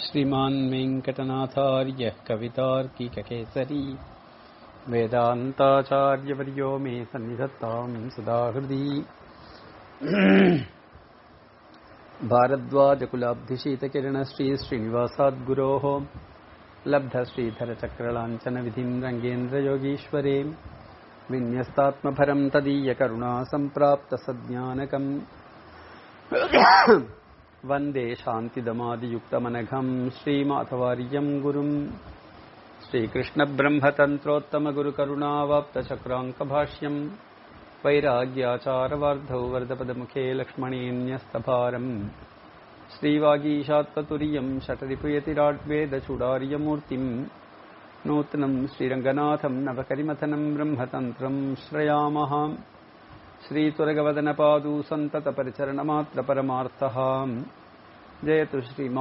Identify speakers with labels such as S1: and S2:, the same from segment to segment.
S1: श्रीमान् वेङ्कटनाथार्यः कवितार्किककेसरी वेदान्ताचार्यवर्यो मे सन्निधत्ताम् सुधाहृदि भारद्वाजकुलाब्धिशीतकिरणश्री श्रीनिवासाद्गुरोः लब्धश्रीधरचक्रलाञ्छनविधिम् रङ्गेन्द्रयोगीश्वरे विन्यस्तात्मभरम् तदीयकरुणा सम्प्राप्तसज्ञानकम् वन्दे शान्तिदमादियुक्तमनघम् श्रीमाधवार्यम् गुरुम् श्रीकृष्णब्रह्मतन्त्रोत्तमगुरुकरुणावाप्तचक्राङ्कभाष्यम् वैराग्याचारवार्धौ वरदपदमुखे लक्ष्मणेऽन्यस्तभारम् श्रीवागीशात्ततुर्यम् शतरिपुयतिराड्वेदचूडार्यमूर्तिम् नूतनम् श्रीरङ्गनाथम् नवकरिमथनम् ब्रह्मतन्त्रम् श्रयामः श्रीतुरगवदनपादू सन्ततपरिचरणमात्रपरमार्थः जयतु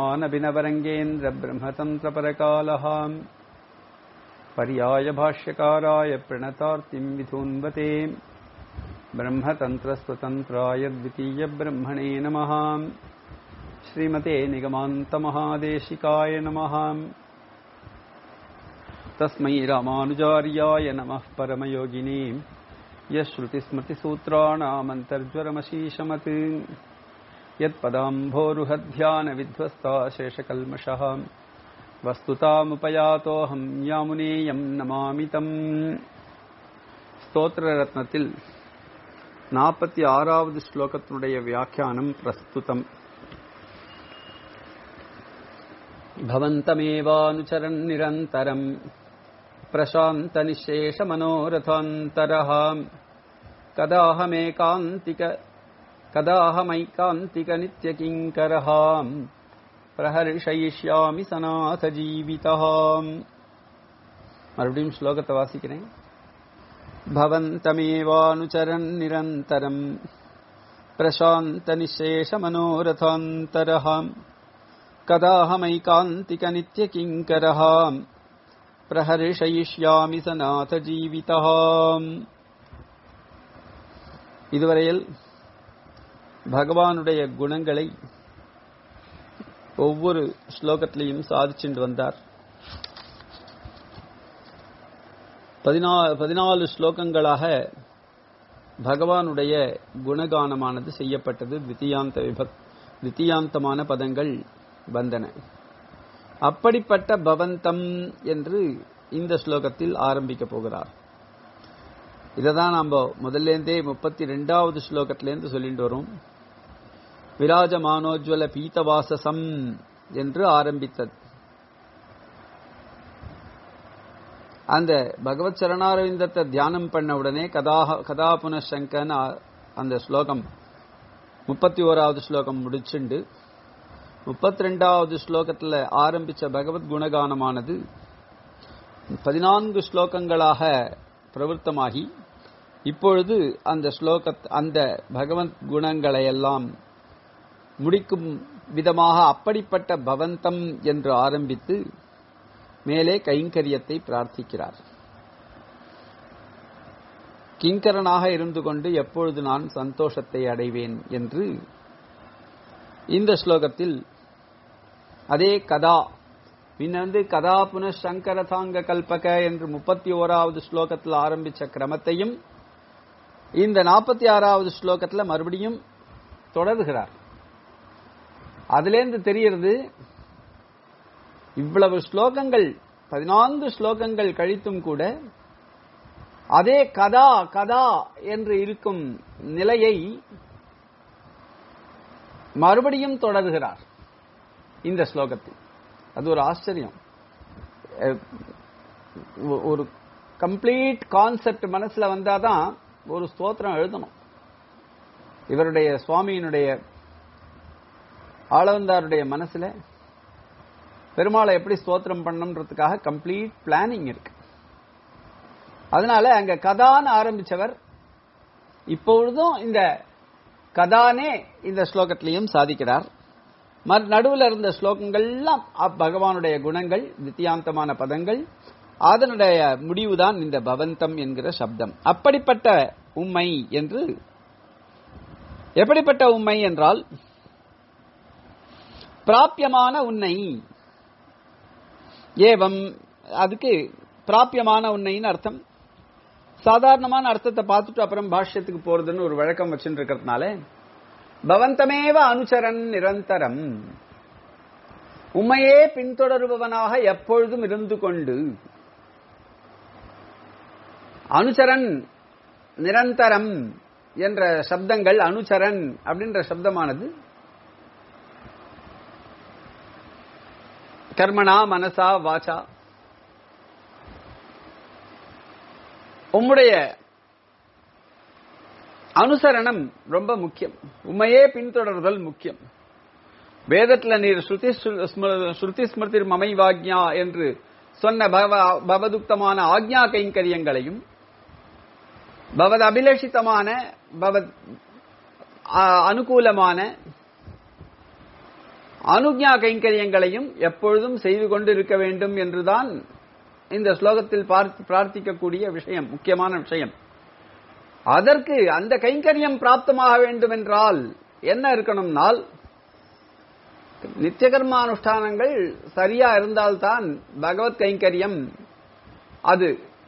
S1: श्रीमानभिनवरङ्गेन्द्रब्रह्मतन्त्रपरकालः पर्याय भाष्यकाराय प्रणतार्तिम् विधून्वते ब्रह्मतन्त्रस्वतन्त्राय द्वितीयब्रह्मणे नमः श्रीमते निगमान्तमहादेशिकाय नमः तस्मै रामानुजार्याय नमः परमयोगिनी यश्रुतिस्मृतिसूत्राणामन्तर्ज्वरमशीशमत् यत्पदाम्भोरुहध्यानविध्वस्ता शेषकल्मषः வஸ்துதாமுபயாத்தோஹம் யாமுனேயம் நமாமிதம் ஸ்தோத்திர ரத்னத்தில் நாற்பத்தி ஆறாவது ஸ்லோகத்தினுடைய வியாக்கியானம் பிரஸ்துதம் भवन्तमेवानुचरन् निरन्तरम् प्रशान्तनिःशेषमनोरथान्तरः कदाहमेकान्तिक कदाहमैकान्तिकनित्यकिङ्करः பிரஹர்ஷயிஷ்யாமி சநாத ஜீவிதாம் மறுபடியும் ஸ்லோகத்தை வாசிக்கிறேன் பவந்தமேவானுச்சரன் நிரந்தரம் பிரசாந்த நிசேஷ மனோரதாந்தரஹாம் கதாஹமைகாந்திக நித்திய கிங்கரஹாம் பிரஹர்ஷயிஷ்யாமி சநாத ஜீவிதாம் இதுவரையில் பகவானுடைய குணங்களை ஒவ்வொரு ஸ்லோகத்திலையும் சாதிச்சுட்டு வந்தார் பதினாலு ஸ்லோகங்களாக பகவானுடைய குணகானமானது செய்யப்பட்டது தித்தியாந்த விபக் தித்தியாந்தமான பதங்கள் வந்தன அப்படிப்பட்ட பவந்தம் என்று இந்த ஸ்லோகத்தில் ஆரம்பிக்க போகிறார் இதைதான் நம்ம முதல்லேருந்தே முப்பத்தி ரெண்டாவது ஸ்லோகத்திலேருந்து சொல்லிட்டு வரோம் விராஜமானோஜ்வல பீத்தவாசசம் என்று ஆரம்பித்தது அந்த பகவத் சரணாரவிந்தத்தை தியானம் பண்ண உடனே கதா கதா புனசங்கன் அந்த ஸ்லோகம் முப்பத்தி ஓராவது ஸ்லோகம் முடிச்சுண்டு முப்பத்தி ரெண்டாவது ஸ்லோகத்தில் ஆரம்பிச்ச பகவத் குணகானமானது பதினான்கு ஸ்லோகங்களாக பிரவருத்தமாகி இப்பொழுது அந்த ஸ்லோக அந்த பகவத் குணங்களை எல்லாம் முடிக்கும் விதமாக அப்படிப்பட்ட பவந்தம் என்று ஆரம்பித்து மேலே கைங்கரியத்தை பிரார்த்திக்கிறார் கிங்கரனாக இருந்து கொண்டு எப்பொழுது நான் சந்தோஷத்தை அடைவேன் என்று இந்த ஸ்லோகத்தில் அதே கதா பின்ன வந்து கதா புனசங்கரதாங்க கல்பக என்று முப்பத்தி ஓராவது ஸ்லோகத்தில் ஆரம்பிச்ச கிரமத்தையும் இந்த நாற்பத்தி ஆறாவது ஸ்லோகத்தில் மறுபடியும் தொடர்கிறார் அதுலேருந்து தெரியறது இவ்வளவு ஸ்லோகங்கள் பதினான்கு ஸ்லோகங்கள் கழித்தும் கூட அதே கதா கதா என்று இருக்கும் நிலையை மறுபடியும் தொடர்கிறார் இந்த ஸ்லோகத்தில் அது ஒரு ஆச்சரியம் ஒரு கம்ப்ளீட் கான்செப்ட் மனசுல வந்தாதான் ஒரு ஸ்தோத்திரம் எழுதணும் இவருடைய சுவாமியினுடைய ஆளவந்தாருடைய மனசுல பெருமாளை எப்படி ஸ்தோத்திரம் பண்ணணுன்றதுக்காக கம்ப்ளீட் பிளானிங் இருக்கு அதனால அங்க கதான்னு ஆரம்பிச்சவர் இப்பொழுதும் இந்த கதானே இந்த ஸ்லோகத்திலையும் சாதிக்கிறார் நடுவில் இருந்த ஸ்லோகங்கள்லாம் பகவானுடைய குணங்கள் நித்தியாந்தமான பதங்கள் அதனுடைய முடிவுதான் இந்த பவந்தம் என்கிற சப்தம் அப்படிப்பட்ட உண்மை என்று எப்படிப்பட்ட உண்மை என்றால் பிராபியமான உன்னை ஏவம் அதுக்கு பிராபியமான உன்னைன்னு அர்த்தம் சாதாரணமான அர்த்தத்தை பார்த்துட்டு அப்புறம் பாஷ்யத்துக்கு போறதுன்னு ஒரு வழக்கம் வச்சுட்டு இருக்கிறதுனால பவந்தமேவ அனுச்சரன் நிரந்தரம் உண்மையே பின்தொடருபவனாக எப்பொழுதும் இருந்து கொண்டு அனுச்சரன் நிரந்தரம் என்ற சப்தங்கள் அனுச்சரன் அப்படின்ற சப்தமானது கர்மணா மனசா வாச்சா உம்முடைய அனுசரணம் ரொம்ப முக்கியம் உண்மையே பின்தொடர்தல் முக்கியம் வேதத்துல நீர் ஸ்ருதி ஸ்ம- ஸ்ருதி ஸ்மிருதி மமை வாக்யா என்று சொன்ன பவ- பவதுக்தமான ஆக்ஞா கைங்கரியங்களையும் பவத் அபிலஷித்தமான பவத் ஆ, அனுகூலமான அனுஜ்ஞா கைங்கரியங்களையும் எப்பொழுதும் செய்து கொண்டு இருக்க வேண்டும் என்றுதான் இந்த ஸ்லோகத்தில் பார்த்து- பிரார்த்திக்கக்கூடிய விஷயம் முக்கியமான விஷயம் அதற்கு அந்த கைங்கரியம் பிராப்தமாக வேண்டும் என்றால் என்ன இருக்கணும்னால் நித்தியகர்மானுஷ்டானங்கள் சரியா இருந்தால்தான் பகவத் கைங்கரியம் அது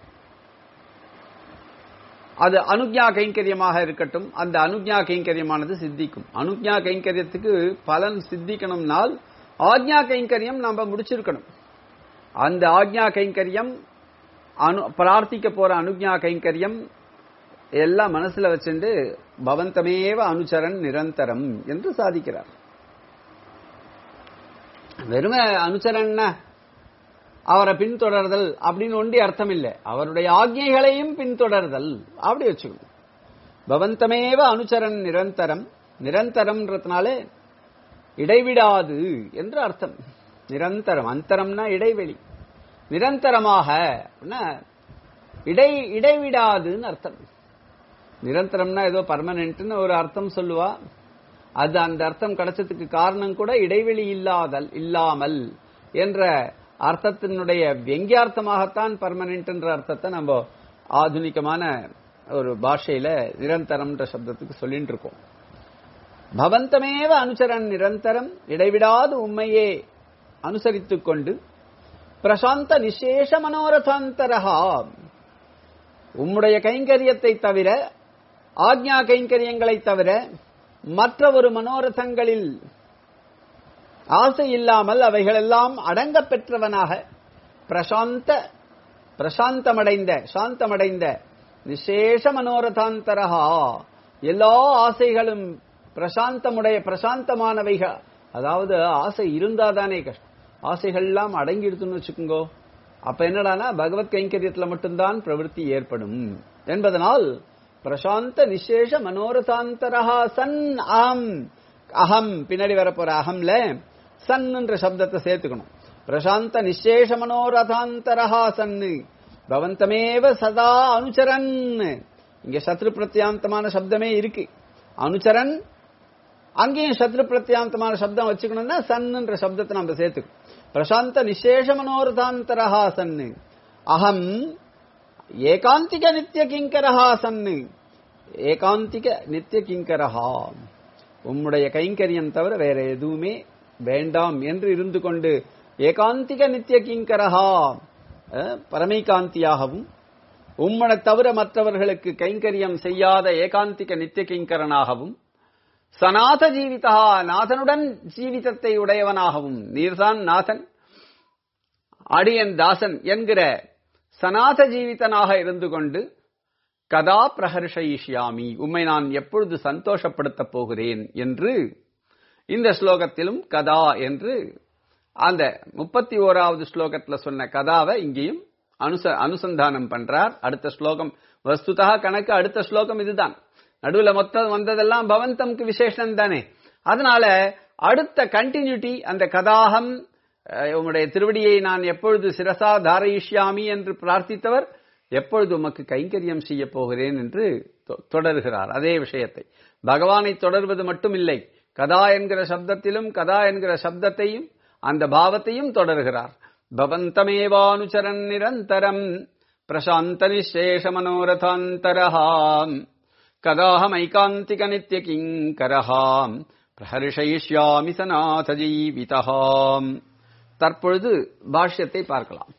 S1: அது அனுஜ்ஞா கைங்கரியமாக இருக்கட்டும் அந்த அனுஜ்ஞா கைங்கரியமானது சித்திக்கும் அனுஜ்ஞா கைங்கரியத்துக்கு பலன் சித்திக்கணும்னால் ஆக்ஞா கைங்கரியம் நாம முடிச்சிருக்கணும் அந்த ஆக்ஞா கைங்கரியம் அனு பிரார்த்திக்க போற அனுஜ்ஞா கைங்கரியம் எல்லாம் மனசுல வச்சுண்டு பவந்தமேவ அனுச்சரன் நிரந்தரம் என்று சாதிக்கிறார் வெறுமை அனுச்சரன்னா அவரை பின்தொடர்தல் அப்படின்னு ஒண்டி அர்த்தம் இல்லை அவருடைய ஆக்ஞைகளையும் பின்தொடர்தல் அப்படி வச்சுக்கணும் பவந்தமேவ அனுச்சரன் நிரந்தரம் நிரந்தரம்ன்றதுனால இடைவிடாது என்று அர்த்தம் நிரந்தரம் அந்தரம்னா இடைவெளி நிரந்தரமாக அப்படின்னா இடை இடைவிடாதுன்னு அர்த்தம் நிரந்தரம்னா ஏதோ பர்மனன்ட்னு ஒரு அர்த்தம் சொல்லுவா அது அந்த அர்த்தம் கிடைச்சதுக்கு காரணம் கூட இடைவெளி இல்லாதல் இல்லாமல் என்ற அர்த்தத்தினுடைய வெங்கியார்த்தமாகத்தான் பர்மனன்ட் என்ற அர்த்தத்தை நம்ம ஆதுனிகமான ஒரு பாஷையில நிரந்தரம்ன்ற சப்தத்துக்கு சொல்லிட்டு இருக்கோம் பவந்தமேவ அனுச்சரன் நிரந்தரம் இடைவிடாது உண்மையே அனுசரித்துக் கொண்டு பிரசாந்த நிசேஷ மனோரதாந்தரகா உம்முடைய கைங்கரியத்தை தவிர ஆக்ஞா கைங்கரியங்களை தவிர மற்ற ஒரு மனோரதங்களில் ஆசை இல்லாமல் அவைகளெல்லாம் அடங்க பெற்றவனாக பிரசாந்த பிரசாந்தமடைந்த சாந்தமடைந்த நிசேஷ மனோரதாந்தரகா எல்லா ஆசைகளும் பிரசாந்தமுடைய பிரசாந்தமானவைகள் அதாவது ஆசை இருந்தாதானே கஷ்டம் ஆசைகள்லாம் அடங்கிடுதுன்னு வச்சுக்கோங்க அப்ப என்னடானா பகவத் கைங்கரியத்துல மட்டும்தான் பிரவருத்தி ஏற்படும் என்பதனால் பிரசாந்த நிசேஷ மனோரதாந்தரஹா சன் அகம் அகம் பின்னாடி வரப்போற அகம்ல சன் என்ற சப்தத்தை சேர்த்துக்கணும் பிரசாந்த நிசேஷ மனோரதாந்தரஹா சன்னு பவந்தமேவ சதா அனுச்சரன் இங்க சத்ரு பிரத்யாந்தமான சப்தமே இருக்கு அனுச்சரன் அங்கேயும் சத்ரு பிரத்யாந்தமான சப்தம் வச்சுக்கணும்னா சன்னுன்ற சப்தத்தை நம்ம சேர்த்துக்கணும் பிரசாந்த நிசேஷ மனோரதாந்தரஹா சன்னு அகம் ஏகாந்திக நித்திய கிங்கரஹா சன்னு ஏகாந்திக நித்திய கிங்கரஹா உம்முடைய கைங்கரியம் தவிர வேற எதுவுமே வேண்டாம் என்று இருந்து கொண்டு ஏகாந்திக நித்திய கிங்கரஹா அஹ், பரமைகாந்தியாகவும் உம்மனை தவிர மற்றவர்களுக்கு கைங்கரியம் செய்யாத ஏகாந்திக நித்திய கிங்கரனாகவும் சநாத ஜீவிதா நாதனுடன் ஜீவிதத்தை உடையவனாகவும் நீர்தான் நாதன் அடியன் தாசன் என்கிற சநாத ஜீவிதனாக இருந்து கொண்டு கதா பிரஹர்ஷயிஷ்யாமி உம்மை நான் எப்பொழுது சந்தோஷப்படுத்தப் போகிறேன் என்று இந்த ஸ்லோகத்திலும் கதா என்று அந்த முப்பத்தி ஓராவது ஸ்லோகத்துல சொன்ன கதாவை இங்கேயும் அனுச அனுசந்தானம் பண்றார் அடுத்த ஸ்லோகம் வஸ்துதா கணக்கு அடுத்த ஸ்லோகம் இதுதான் நடுவுல மொத்தம் வந்ததெல்லாம் பவந்தம்க்கு விசேஷம் தானே அதனால அடுத்த கண்டினியூட்டி அந்த கதாகம் அஹ், உம்முடைய திருவடியை நான் எப்பொழுது சிரசா தாரயிஷ்யாமி என்று பிரார்த்தித்தவர் எப்பொழுது உமக்கு கைங்கரியம் செய்ய போகிறேன் என்று தொ- தொடர்கிறார் அதே விஷயத்தை பகவானை தொடர்வது மட்டும் இல்லை கதா என்கிற சப்தத்திலும் கதா என்கிற சப்தத்தையும் அந்த பாவத்தையும் தொடர்கிறார் பவந்தமேவானுச்சரன் நிரந்தரம் பிரசாந்த நிசேஷ மனோரதாந்தரஹாம் கதாஹமைகாந்திக நித்திய கிங்கரஹாம் பிரஹர்ஷயிஷ்யாமி சநாத ஜீவிதஹாம் தற்பொழுது பாஷ்யத்தை பார்க்கலாம்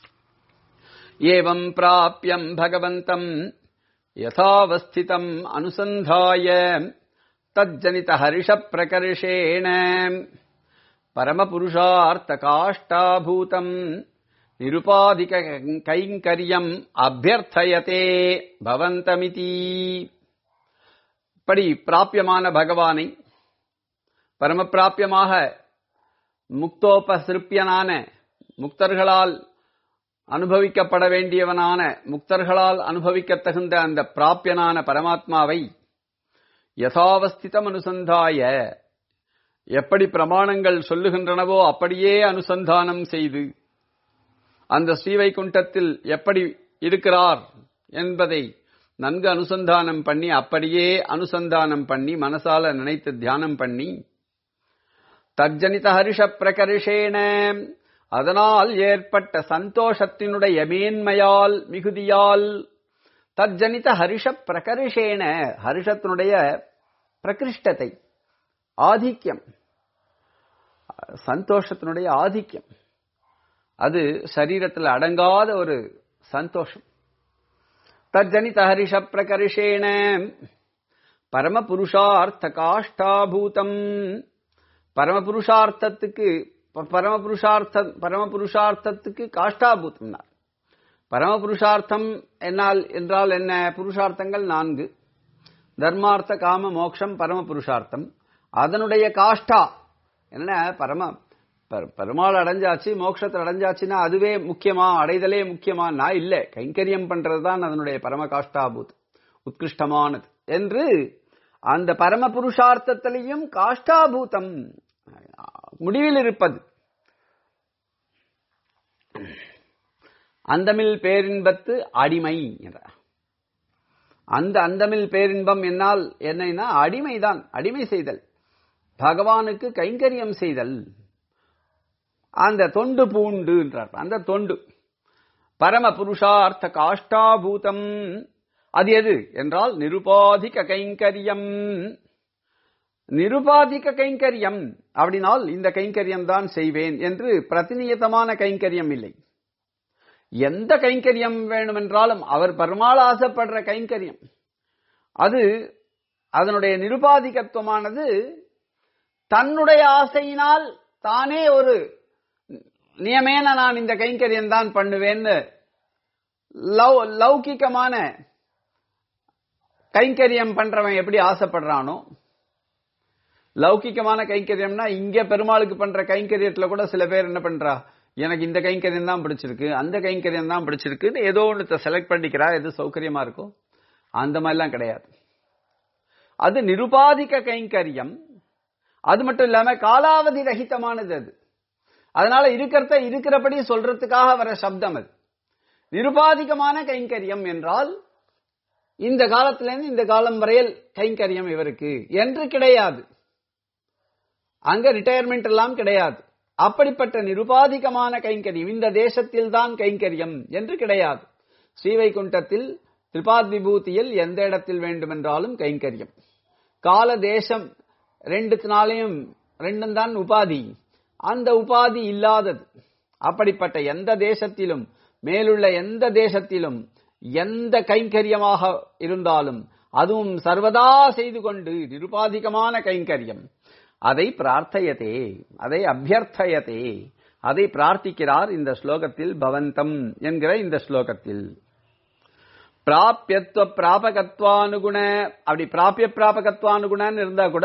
S1: ஏவம் பிராபியம் பகவந்தம் யதாவஸ்திதம் அனுசந்தாய தஜ்ஜனித ஹரிஷ பிரகர்ஷேண பரமபுருஷார்த்த காஷ்டாபூதம் நிருபாதிக கைங்கரியம் அபியர்த்தயதே பவந்தமிதி இப்படி பிராபியமான பகவானை பரமபிராபியமாக முக்தோபசிருப்பியனான முக்தர்களால் அனுபவிக்கப்பட வேண்டியவனான முக்தர்களால் அனுபவிக்கத் தகுந்த அந்த பிராபியனான பரமாத்மாவை யசாவஸ்திதம் அனுசந்தாய எப்படி பிரமாணங்கள் சொல்லுகின்றனவோ அப்படியே அனுசந்தானம் செய்து அந்த ஸ்ரீவைகுண்டத்தில் எப்படி இருக்கிறார் என்பதை நன்கு அனுசந்தானம் பண்ணி அப்படியே அனுசந்தானம் பண்ணி மனசால நினைத்து தியானம் பண்ணி தஜ்ஜனித ஹரிஷ பிரகர்ஷேன அதனால் ஏற்பட்ட சந்தோஷத்தினுடைய மேன்மையால் மிகுதியால் தஜ்ஜனித ஹரிஷ பிரகர்ஷேன ஹரிஷத்தினுடைய பிரகிருஷ்டத்தை ஆதிக்கியம் சந்தோஷத்தினுடைய ஆதிக்கியம் அது சரீரத்தில் அடங்காத ஒரு சந்தோஷம் தஜ்ஜனித ஹரிஷ பிரகர்ஷேன பரமபுருஷார்த்த காஷ்டாபூதம் பரமபுருஷார்த்தத்துக்கு பரமபுருஷார்த்த பரமபுருஷார்த்தத்துக்கு காஷ்டாபூதம் பரமபுருஷார்த்தம் என்னால் என்றால் என்ன புருஷார்த்தங்கள் நான்கு தர்மார்த்த காம மோக்ஷம் பரமபுருஷார்த்தம் அதனுடைய காஷ்டா என்ன பரம பெருமாள் அடைஞ்சாச்சு மோட்சத்தை அடைஞ்சாச்சுன்னா அதுவே முக்கியமா அடைதலே முக்கியமா நான் இல்ல கைங்கரியம் பண்றதுதான் அதனுடைய பரம காஷ்டாபூத் உத்கிருஷ்டமானது என்று அந்த பரம புருஷார்த்தத்திலையும் காஷ்டாபூதம் முடிவில் இருப்பது அந்தமில் பேரின்பத்து அடிமை என்றார் அந்த அந்தமில் பேரின்பம் என்னால் என்னன்னா அடிமைதான் அடிமை செய்தல் பகவானுக்கு கைங்கரியம் செய்தல் அந்த தொண்டு பூண்டு என்றார் அந்த தொண்டு பரம புருஷார்த்த காஷ்டாபூதம் அது எது என்றால் நிருபாதிக கைங்கரியம் நிருபாதிக கைங்கரியம் அப்படினால் இந்த கைங்கரியம் தான் செய்வேன் என்று பிரதிநியதமான கைங்கரியம் இல்லை எந்த கைங்கரியம் வேணுமென்றாலும் அவர் பெருமாள் ஆசைப்படுற கைங்கரியம் அது அதனுடைய நிருபாதிகத்துவமானது தன்னுடைய ஆசையினால் தானே ஒரு நியமேன நான் இந்த கைங்கரியம் தான் பண்ணுவேன்னு லவ் லௌகிகமான கைங்கரியம் பண்றவன் எப்படி ஆசைப்படுறானோ லௌகிகமான கைங்கரியம்னா இங்க பெருமாளுக்கு பண்ற கைங்கரியத்துல கூட சில பேர் என்ன பண்றா எனக்கு இந்த கைங்கரியம் தான் பிடிச்சிருக்கு அந்த கைங்கரியம் தான் பிடிச்சிருக்குன்னு ஏதோ ஒன்று செலக்ட் பண்ணிக்கிறா எது சௌகரியமா இருக்கோ அந்த மாதிரிலாம் கிடையாது அது நிருபாதிக கைங்கரியம் அது மட்டும் இல்லாம காலாவதி ரகிதமானது அது அதனால இருக்கிறத இருக்கிறபடி சொல்றதுக்காக வர சப்தம் அது நிருபாதிகமான கைங்கரியம் என்றால் இந்த காலத்திலிருந்து இந்த காலம் வரையில் கைங்கரியம் இவருக்கு என்று கிடையாது அங்க ரிட்டையர்மெண்ட் எல்லாம் கிடையாது அப்படிப்பட்ட நிருபாதிகமான கைங்கரியம் இந்த தேசத்தில் தான் கைங்கரியம் என்று கிடையாது ஸ்ரீவைகுண்டத்தில் திரிபாத் விபூதியில் எந்த இடத்தில் வேண்டுமென்றாலும் கைங்கரியம் கால தேசம் ரெண்டுத்தினாலையும் ரெண்டும் தான் உபாதி அந்த உபாதி இல்லாதது அப்படிப்பட்ட எந்த தேசத்திலும் மேலுள்ள எந்த தேசத்திலும் எந்த கைங்கரியமாக இருந்தாலும் அதுவும் சர்வதா செய்து கொண்டு நிருபாதிகமான கைங்கரியம் அதை பிரார்த்தையதே அதை அபியர்த்தயதே அதை பிரார்த்திக்கிறார் இந்த ஸ்லோகத்தில் பவந்தம் என்கிற இந்த ஸ்லோகத்தில் பிராபியத்துவ பிராபகத்வானுகுண அப்படி பிராபிய பிராபகத்வானுகுணன்னு இருந்தா கூட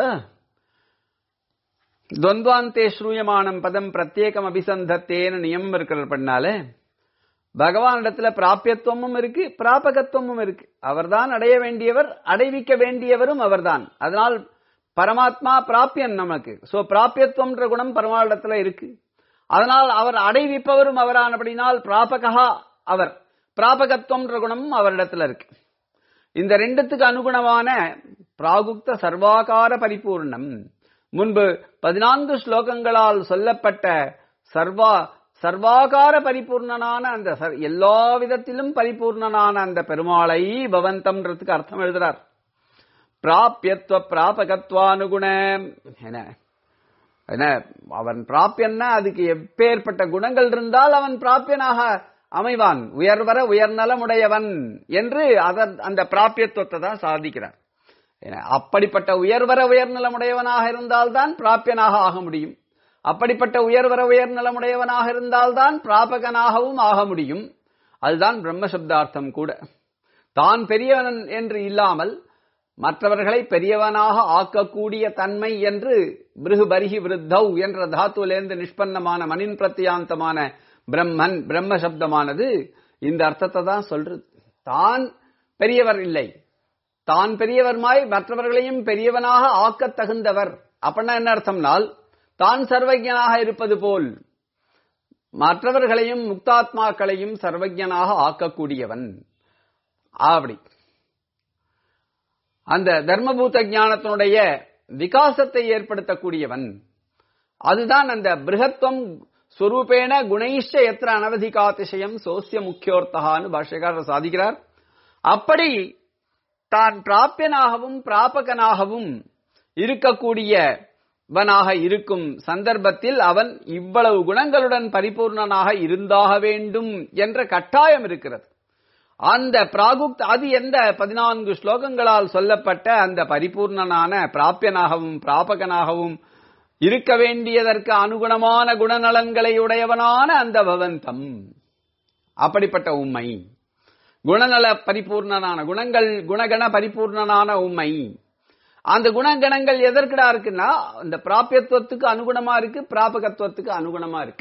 S1: துவந்தாந்தே ஸ்ரூயமானம் பதம் பிரத்யேகம் அபிசந்தத்தேன்னு நியமம் இருக்கிற பண்ணால பகவானிடத்துல பிராபியத்துவமும் இருக்கு பிராபகத்துவமும் இருக்கு அவர்தான் அடைய வேண்டியவர் அடைவிக்க வேண்டியவரும் அவர்தான் அதனால் பரமாத்மா பிராபியன் நமக்கு சோ பிராபியத்துவம்ன்ற குணம் பரமாளிடத்துல இருக்கு அதனால் அவர் அடைவிப்பவரும் அவரானபடினால் பிராபகா அவர் பிராபகத்துவம்ன்ற குணமும் அவரிடத்துல இருக்கு இந்த ரெண்டுத்துக்கு அனுகுணமான பிராகுப்த சர்வாகார பரிபூர்ணம் முன்பு பதினான்கு ஸ்லோகங்களால் சொல்லப்பட்ட சர்வா சர்வாகார பரிபூர்ணனான அந்த எல்லா விதத்திலும் பரிபூர்ணனான அந்த பெருமாளை பவந்தம்ன்றதுக்கு அர்த்தம் எழுதுறார் பிராபியத்துவ பிராபகத்வானுகுண என என்ன அவன் பிராப்பியன்னா அதுக்கு எப்பேற்பட்ட குணங்கள் இருந்தால் அவன் பிராப்பியனாக அமைவான் உயர்வர உயர்நலமுடையவன் என்று அதன் அந்த பிராப்பியத்துவத்தை தான் சாதிக்கிறார் ஏன்னா, அப்படிப்பட்ட உயர்வர உயர்நலமுடையவனாக இருந்தால்தான் பிராப்பியனாக ஆக முடியும் அப்படிப்பட்ட உயர்வர உயர்நலமுடையவனாக இருந்தால்தான் பிராபகனாகவும் ஆக முடியும் அதுதான் பிரம்மசப்தார்த்தம் கூட தான் பெரியவன் என்று இல்லாமல் மற்றவர்களை பெரியவனாக ஆக்கக்கூடிய தன்மை என்று பிருகு பரிகி விருத்தௌ என்ற தாத்துவிலிருந்து நிஷ்பன்னமான மனின் பிரத்தியாந்தமான பிரம்மன் பிரம்ம சப்தமானது இந்த அர்த்தத்தை தான் சொல்றது தான் பெரியவர் இல்லை தான் பெரியவர்மாய் மற்றவர்களையும் பெரியவனாக ஆக்கத் தகுந்தவர் அப்படின்னா என்ன அர்த்தம்னால் தான் சர்வஜனாக இருப்பது போல் மற்றவர்களையும் முக்தாத்மாக்களையும் சர்வஜனாக ஆக்கக்கூடியவன் அப்படி அந்த தர்மபூத ஞானத்தினுடைய விகாசத்தை ஏற்படுத்தக்கூடியவன் அதுதான் அந்த பிருகத்துவம் ஸ்வரூபேன குணைஷ்ட எத்திர அனவதிகாதிசயம் சோசிய முக்கியோர்த்தகான்னு பாஷ்யக்காரர் சாதிக்கிறார் அப்படி தான் பிராப்பியனாகவும் பிராபகனாகவும் இருக்கக்கூடியவனாக இருக்கும் சந்தர்ப்பத்தில் அவன் இவ்வளவு குணங்களுடன் பரிபூர்ணனாக இருந்தாக வேண்டும் என்ற கட்டாயம் இருக்கிறது அந்த பிராகுப்த் அது எந்த பதினான்கு ஸ்லோகங்களால் சொல்லப்பட்ட அந்த பரிபூர்ணனான பிராப்பியனாகவும் பிராபகனாகவும் இருக்க வேண்டியதற்கு அனுகுணமான குணநலன்களை உடையவனான அந்த பவந்தம் அப்படிப்பட்ட உண்மை குணநல பரிபூர்ணனான குணங்கள் குணகண பரிபூர்ணனான உண்மை அந்த குணகணங்கள் எதற்குடா இருக்குன்னா அந்த பிராபியத்துவத்துக்கு அனுகுணமா இருக்கு பிராபகத்துவத்துக்கு அனுகுணமா இருக்கு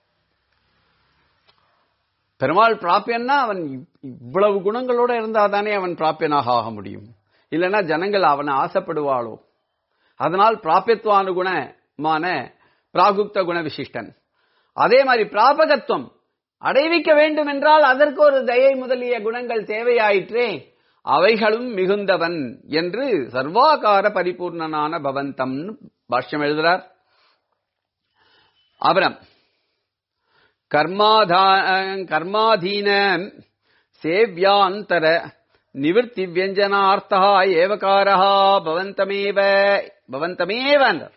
S1: பெருமாள் பிராப்பியன்னா அவன் இவ்- இவ்வளவு குணங்களோட இருந்தா தானே அவன் பிராப்பியனாக ஆக முடியும் இல்லைன்னா ஜனங்கள் அவனை ஆசைப்படுவாளோ அதனால் பிராபியத்துவானுகுணமான பிராகுப்த குண விசிஷ்டன் அதே மாதிரி பிராபகத்துவம் அடைவிக்க வேண்டும் என்றால் அதற்கு ஒரு தயை முதலிய குணங்கள் தேவையாயிற்றே அவைகளும் மிகுந்தவன் என்று சர்வாகார பரிபூர்ணனான பவந்தம் பாஷ்யம் எழுதுறார் அப்புறம் கர்மாதா கர்மாதீன சேவ்யாந்தர நிவர்த்தி வியஞ்சனார்த்தா ஏவகாரா பவந்தமேவ பவந்தமேவ என்றார்.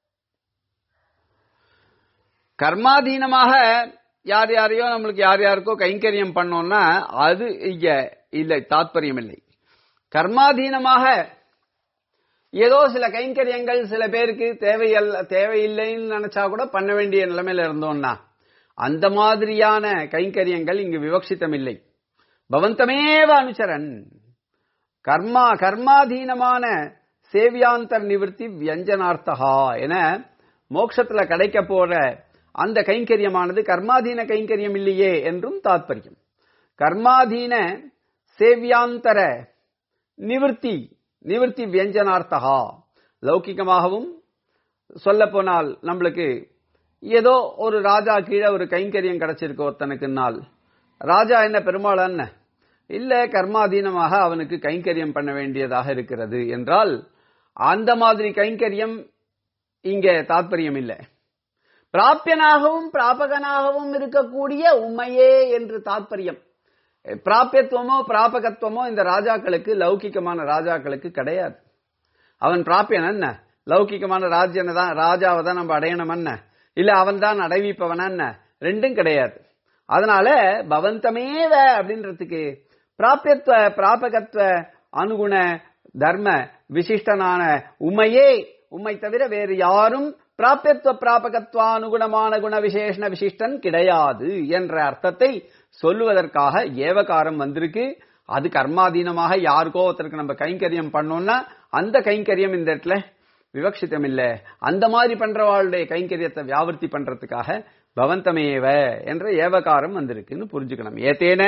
S1: கர்மாதீனமாக யார் யாரையோ நம்மளுக்கு யார் யாருக்கோ கைங்கரியம் பண்ணோம்னா அது இங்க இல்லை தாத்பரியம் இல்லை கர்மாதீனமாக ஏதோ சில கைங்கரியங்கள் சில பேருக்கு தேவையல்ல தேவையில்லைன்னு நினைச்சா கூட பண்ண வேண்டிய நிலைமையில இருந்தோம்னா அந்த மாதிரியான கைங்கரியங்கள் இங்கு விவக்ஷிதம் இல்லை பவந்தமேவ அனுச்சரன் கர்மா கர்மாதீனமான சேவியாந்தர் நிவர்த்தி வியஞ்சனார்த்தகா என மோட்சத்துல கிடைக்க போற அந்த கைங்கரியமானது கர்மாதீன கைங்கரியம் இல்லையே என்றும் தாத்பரியம் கர்மாதீன சேவியாந்தர நிவர்த்தி நிவர்த்தி வியஞ்சனார்த்தகா லௌகிகமாகவும் சொல்ல போனால் நம்மளுக்கு ஏதோ ஒரு ராஜா கீழே ஒரு கைங்கரியம் கிடைச்சிருக்கு ஒருத்தனுக்கு நாள் ராஜா என்ன பெருமாள் என்ன இல்ல கர்மாதீனமாக அவனுக்கு கைங்கரியம் பண்ண வேண்டியதாக இருக்கிறது என்றால் அந்த மாதிரி கைங்கரியம் இங்க தாத்பரியம் இல்லை பிராப்பியனாகவும் பிராபகனாகவும் இருக்கக்கூடிய உண்மையே என்று தாத்பரியம் பிராபியத்துவமோ பிராபகத்துவமோ இந்த ராஜாக்களுக்கு லௌகிகமான ராஜாக்களுக்கு கிடையாது அவன் பிராப்பியன் என்ன லௌகிகமான ராஜ்யனை தான் ராஜாவை தான் நம்ம அடையணும் என்ன இல்ல அவன் தான் அடைவிப்பவன் என்ன ரெண்டும் கிடையாது அதனால பவந்தமேவ அப்படின்றதுக்கு பிராபியத்துவ பிராபகத்துவ அனுகுண தர்ம விசிஷ்டனான உண்மையே உண்மை தவிர வேறு யாரும் பிராபியத்துவ பிராபகத்வானுகுணமான குண விசேஷண விசிஷ்டன் கிடையாது என்ற அர்த்தத்தை சொல்லுவதற்காக ஏவகாரம் வந்திருக்கு அது கர்மாதீனமாக யாருக்கோ ஒருத்தருக்கு நம்ம கைங்கரியம் பண்ணோம்னா அந்த கைங்கரியம் இந்த இடத்துல விவக்ஷிதம் இல்ல அந்த மாதிரி பண்றவாளுடைய கைங்கரியத்தை வியாவர்த்தி பண்றதுக்காக பவந்தமேவ என்ற ஏவகாரம் வந்திருக்குன்னு புரிஞ்சுக்கணும் ஏத்தேன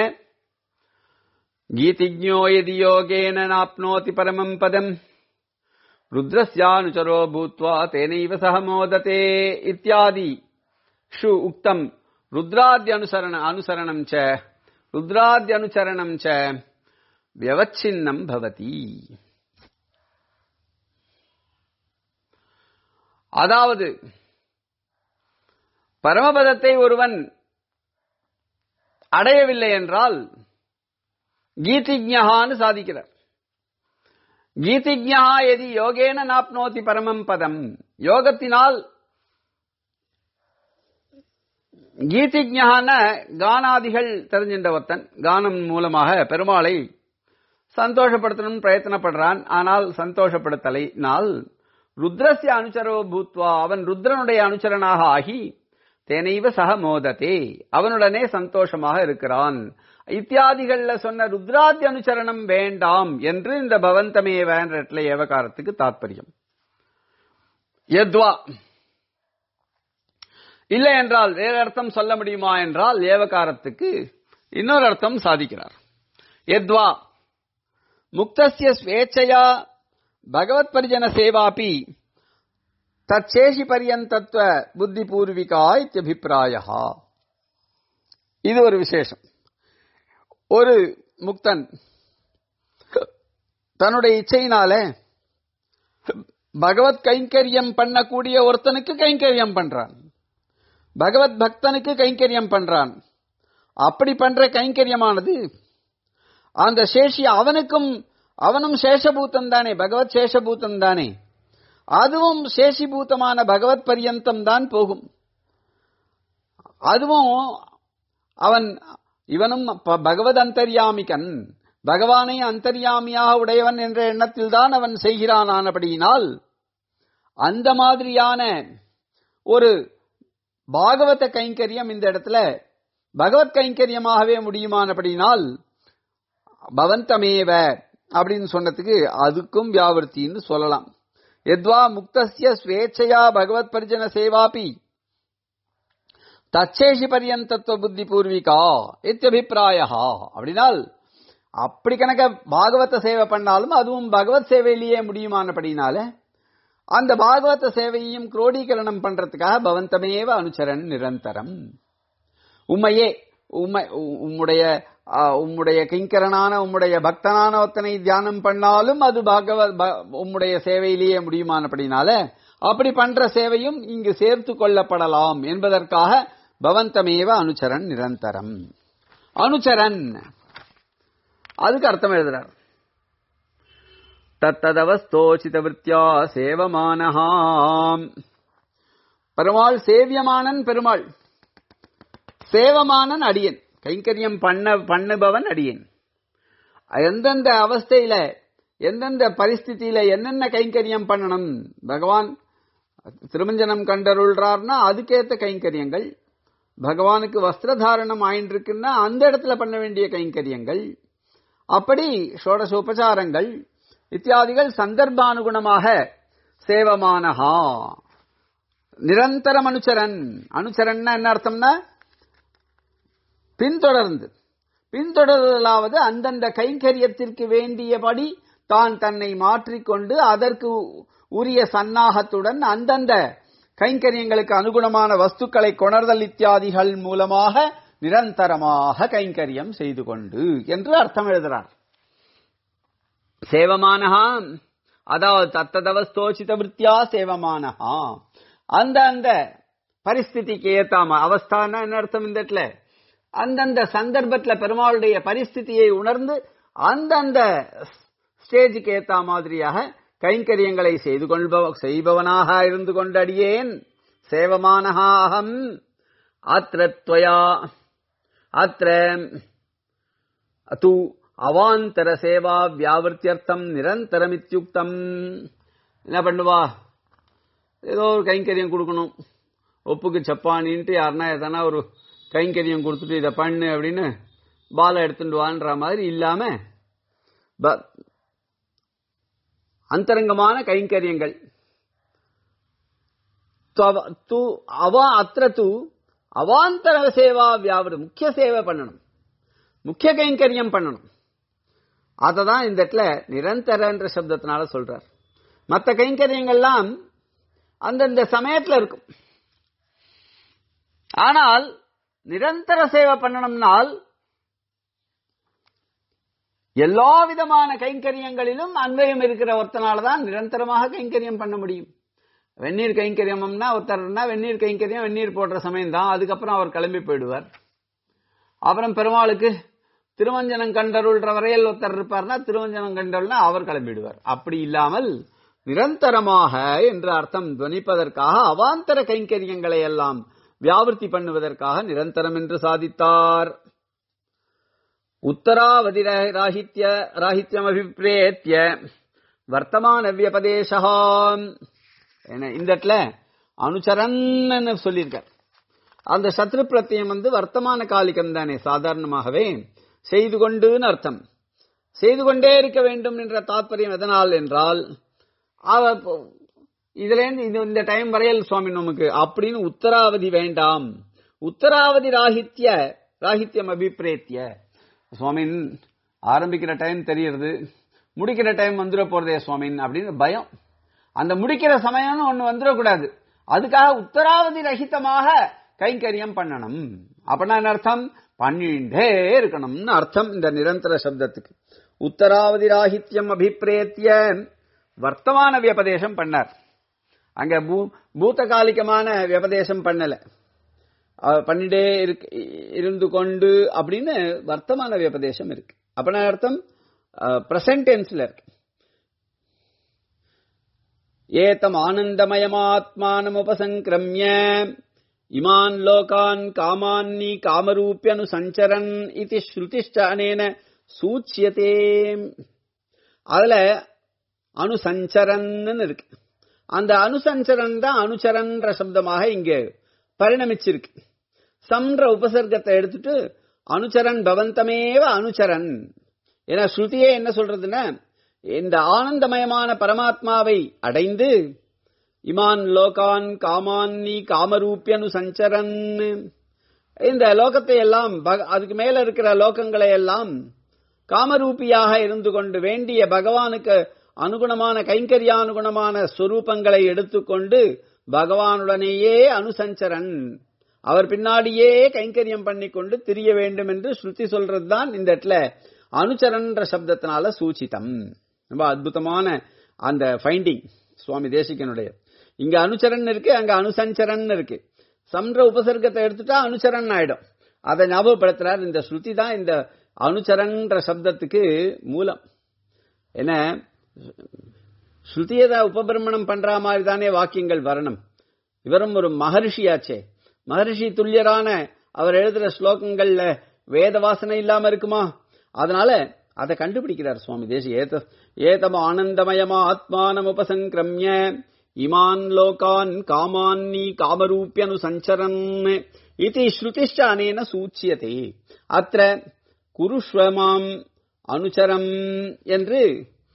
S1: கீதிஜோ எதி யோகேன நாப்னோதி பரமம் பதம் ருத்ரஸ்யானுச்சரோ பூத்வா தேனைவ சக மோததே இத்தியாதி ஷு உக்தம் ருத்ராத்யனுசரண அனுசரணம் ச ருத்ராத்யனுச்சரணம் ச வியவச்சின்னம் பவதி அதாவது பரமபதத்தை ஒருவன் அடையவில்லை என்றால் கீதிஜ்ஞகான்னு சாதிக்கிறார் கீதிஜ்ஞா எதி யோகேன நாப்னோதி பரமம் பதம் யோகத்தினால் கீதிஜான கானாதிகள் தெரிஞ்சின்ற ஒருத்தன் கானம் மூலமாக பெருமாளை சந்தோஷப்படுத்தணும்னு பிரயத்தனப்படுறான் ஆனால் சந்தோஷப்படுத்தலை நாள் ருத்ரஸ்ய அனுச்சரோ பூத்வா அவன் ருத்ரனுடைய அனுச்சரனாக ஆகி தேனைவ சக மோதத்தே அவனுடனே சந்தோஷமாக இருக்கிறான் இத்தியாதிகள்ல சொன்ன ருத்ராதி அனுச்சரணம் வேண்டாம் என்று இந்த பவந்தமேவ என்ற இடத்துல ஏவகாரத்துக்கு தாத்பரியம் யத்வா இல்லை என்றால் வேறு அர்த்தம் சொல்ல முடியுமா என்றால் ஏவகாரத்துக்கு இன்னொரு அர்த்தம் சாதிக்கிறார் யத்வா முக்தஸ்ய ஸ்வேச்சையா பகவத் பரிஜன சேவாபி தச்சேஷி பரியந்தத்துவ புத்தி பூர்விகா இத்தியபிப்பிராய இது ஒரு விசேஷம் ஒரு முக்தன் தன்னுடைய இச்சையினால பகவத் கைங்கரியம் பண்ணக்கூடிய ஒருத்தனுக்கு கைங்கரியம் பண்றான் பகவத் பக்தனுக்கு கைங்கரியம் பண்றான் அப்படி பண்ற கைங்கரியமானது அந்த சேஷி அவனுக்கும் அவனும் சேஷபூத்தன் தானே பகவத் சேஷபூத்தன் தானே அதுவும் சேஷிபூத்தமான பகவத் பரியந்தம் தான் போகும் அதுவும் அவன் இவனும் ப- பகவத் அந்தர்யாமிகன் பகவானை அந்தர்யாமியாக உடையவன் என்ற எண்ணத்தில் தான் அவன் செய்கிறானானபடியினால் அந்த மாதிரியான ஒரு பாகவத கைங்கரியம் இந்த இடத்துல பகவத் கைங்கரியமாகவே முடியுமானபடியினால் பவந்தமேவ அப்படின்னு சொன்னதுக்கு அதுக்கும் வியாவர்த்தின்னு சொல்லலாம் எத்வா முக்தஸ்ய ஸ்வேச்சையா பகவத் பரிஜன சேவாபி தச்சேஷி பரியந்தத்துவ புத்தி பூர்விகா இத்தியபிப்பிராய அப்படினால் அப்படி கணக்க பாகவத சேவை பண்ணாலும் அதுவும் பகவத் சேவையிலேயே முடியுமானபடினால அந்த பாகவத சேவையையும் குரோடீகரணம் பண்றதுக்காக பவந்தமேவ அனுச்சரன் நிரந்தரம் உம்மையே உம்மை உ- உம்முடைய ஆ, உம்முடைய கிங்கரனான உம்முடைய பக்தனான ஒத்தனை தியானம் பண்ணாலும் அது பாகவத் ப- உம்முடைய சேவையிலேயே முடியுமானபடினால அப்படி பண்ற சேவையும் இங்கு சேர்த்து கொள்ளப்படலாம் என்பதற்காக பவந்தமேவ அனுச்சரன் நிரந்தரம் அனுச்சரன் அதுக்கு அர்த்தம் எழுதுறார் தத்ததவஸ்தோச்சித விருத்தியா சேவமானஹாம் பெருமாள் சேவியமானன் பெருமாள் சேவமானன் அடியன் கைங்கரியம் பண்ண பண்ணுபவன் அடியன் எந்தெந்த அவஸ்தையில எந்தெந்த பரிஸ்திதியில என்னென்ன கைங்கரியம் பண்ணணும் பகவான் திருமஞ்சனம் கண்டருள்றார்னா அதுக்கேத்த கைங்கரியங்கள் பகவானுக்கு வஸ்திரதாரணம் ஆயின்றிருக்குன்னா அந்த இடத்துல பண்ண வேண்டிய கைங்கரியங்கள் அப்படி ஷோடச உபசாரங்கள் இத்தியாதிகள் சந்தர்ப்பானுகுணமாக சேவமானஹா நிரந்தரம் அனுச்சரன் அனுச்சரன்னா என்ன அர்த்தம்னா பின்தொடர்ந்து பின்தொடர்தலாவது அந்தந்த கைங்கரியத்திற்கு வேண்டியபடி தான் தன்னை மாற்றிக்கொண்டு அதற்கு உரிய சன்னாகத்துடன் அந்தந்த கைங்கரியங்களுக்கு அனுகுணமான வஸ்துக்களை கொணர்தல் இத்தியாதிகள் மூலமாக நிரந்தரமாக கைங்கரியம் செய்து கொண்டு என்று அர்த்தம் எழுதுகிறார் சேவமானஹா அதாவது தத்ததவஸ்தோச்சித விருத்தியா சேவமானஹா அந்த அந்த பரிஸ்திதிக்கு ஏத்தாம அவஸ்தான என்ன அர்த்தம் இந்த இடத்துல அந்தந்த சந்தர்ப்பத்துல பெருமாளுடைய பரிஸ்திதியை உணர்ந்து அந்தந்த ஸ்டேஜுக்கு ஏத்த மாதிரியாக கைங்கரியங்களை செய்து கொள்பவ செய்பவனாக இருந்து கொண்டடியேன் சேவமானஹா அகம் அத்திர त्वया அத்திர தூ அவாந்தர சேவா வியாவர்த்தியர்த்தம் நிரந்தரமித்யுக்தம் என்ன பண்ணுவா ஏதோ ஒரு கைங்கரியம் கொடுக்கணும் ஒப்புக்கு சப்பானின்ட்டு யாருன்னா எதனா ஒரு கைங்கரியம் கொடுத்துட்டு இதை பண்ணு அப்படின்னு பாலை எடுத்துட்டு வான்ற மாதிரி இல்லாம ப- அந்தரங்கமான கைங்கரியங்கள் துவ- து அவா அத்திர தூ அவாந்தர சேவா வியாபடு முக்கிய சேவை பண்ணணும் முக்கிய கைங்கரியம் பண்ணணும் அதை தான் இந்த இடத்துல நிரந்தரன்ற சப்தத்தினால சொல்றார் மற்ற கைங்கரியங்கள்லாம் அந்தந்த சமயத்துல இருக்கும் ஆனால் நிரந்தர சேவை பண்ணணும்னால் எல்லா விதமான கைங்கரியங்களிலும் அன்வயம் இருக்கிற ஒருத்தனால தான் நிரந்தரமாக கைங்கரியம் பண்ண முடியும் வெந்நீர் கைங்கரியம்னா ஒருத்தர்னா வெந்நீர் கைங்கரியம் வெந்நீர் போடுற சமயம் தான் அதுக்கப்புறம் அவர் கிளம்பி போயிடுவார் அப்புறம் பெருமாளுக்கு திருவஞ்சனம் கண்டருள்ற வரையில் ஒருத்தர் இருப்பார்னா திருவஞ்சனம் கண்டருள்னா அவர் கிளம்பிடுவார் அப்படி இல்லாமல் நிரந்தரமாக என்று அர்த்தம் துவனிப்பதற்காக அவாந்தர கைங்கரியங்களை எல்லாம் வியாவிருத்தி பண்ணுவதற்காக நிரந்தரம் என்று சாதித்தார் உத்தராவதி ராஹித்ய ராஹித்யம் அபிப்பிரேத்திய வர்த்தமான வியபதேசகாம் என்ன இந்த இடத்துல அனுச்சரன்னு சொல்லியிருக்கார் அந்த சத்ரு பிரத்தியம் வந்து வர்த்தமான காலிகம் தானே சாதாரணமாகவே செய்து கொண்டுன்னு அர்த்தம் செய்து கொண்டே இருக்க வேண்டும் என்ற தாத்பரியம் எதனால் என்றால் அவ இதுல இருந்து இது இந்த டைம் வரையல் சுவாமி நமக்கு அப்படின்னு உத்தராவதி வேண்டாம் உத்தராவதி ராகித்ய ராகித்யம் அபிப்பிரேத்திய சுவாமின் ஆரம்பிக்கிற டைம் தெரியறது முடிக்கிற டைம் வந்துட போறதே சுவாமின் அப்படின்னு பயம் அந்த முடிக்கிற சமயம்னு ஒண்ணு வந்துடக்கூடாது அதுக்காக உத்தராவதி ரஹிதமாக கைங்கரியம் பண்ணணும் அப்படின்னா என்ன அர்த்தம் பண்ணிண்டே இருக்கணும்னு அர்த்தம் இந்த நிரந்தர சப்தத்துக்கு உத்தராவதி ராகித்யம் அபிப்பிரேத்திய வர்த்தமான வியபதேசம் பண்ணார் அங்க பூத்தகாலிகமான வியபதேசம் பண்ணல பண்ணிட்டே இருந்து கொண்டு அப்படின்னு வர்த்தமான வியபதேசம் இருக்கு அப்படின்னா அர்த்தம் பிரசன்ட் டென்ஸ்ல இருக்கு ஏதம் ஆனந்தமயமாத்மானம் உபசங்கிரமிய இமான் லோகான் காமான்னி காமரூபியனு சஞ்சரன் இது ஸ்ருதிஷ்ட அனேன சூச்சியதே அதுல அனுசஞ்சரன் இருக்கு அந்த அனுசஞ்சரன் தான் அனுச்சரன்ற சப்தமாக இங்க பரிணமிச்சிருக்கு சம்ன்ற உபசர்க்கத்தை எடுத்துட்டு அனுச்சரன் பவந்தமேவ அனுச்சரன் ஏன்னா ஸ்ருதியே என்ன சொல்றதுன்னா இந்த ஆனந்தமயமான பரமாத்மாவை அடைந்து இமான் லோகான் காமான்னி காமரூபியனு சஞ்சரன் இந்த லோகத்தை எல்லாம் அதுக்கு மேல இருக்கிற லோகங்களை எல்லாம் காமரூபியாக இருந்து கொண்டு வேண்டிய பகவானுக்கு அனுகுணமான கைங்கரியானுகுணமான ஸ்வரூபங்களை எடுத்துக்கொண்டு பகவானுடனேயே அனுசஞ்சரன் அவர் பின்னாடியே கைங்கரியம் பண்ணி கொண்டு திரிய வேண்டும் என்று ஸ்ருதி சொல்றதுதான் இந்த இடத்துல அனுச்சரன்ற சப்தத்தினால சூச்சிதம் ரொம்ப அற்புதமான அந்த ஃபைண்டிங் சுவாமி தேசிகனுடைய இங்க அனுச்சரன் இருக்கு அங்க அனுசஞ்சரன் இருக்கு சம்ன்ற உபசர்க்கத்தை எடுத்துட்டா அனுச்சரன் ஆயிடும் அதை ஞாபகப்படுத்துறார் இந்த ஸ்ருதி தான் இந்த அனுச்சரன்ற சப்தத்துக்கு மூலம் என்ன ஸ்ருதியை தான் உபபிரமணம் பண்ற மாதிரி தானே வாக்கியங்கள் வரணும் இவரும் ஒரு மகர்ஷியாச்சே மகர்ஷி துல்லியரான அவர் எழுதுற ஸ்லோகங்கள்ல வேத வாசனை இல்லாம இருக்குமா அதனால அதை கண்டுபிடிக்கிறார் சுவாமி தேசி ஏத ஏதம் ஆனந்தமயமா ஆத்மானம் உபசங்கிரமிய இமான் லோகான் காமான்னி காமரூபியனு சஞ்சரன் இது ஸ்ருதிஷ்ட அனேன சூச்சியதே அத்த குருஷ்வமாம் அனுச்சரம் என்று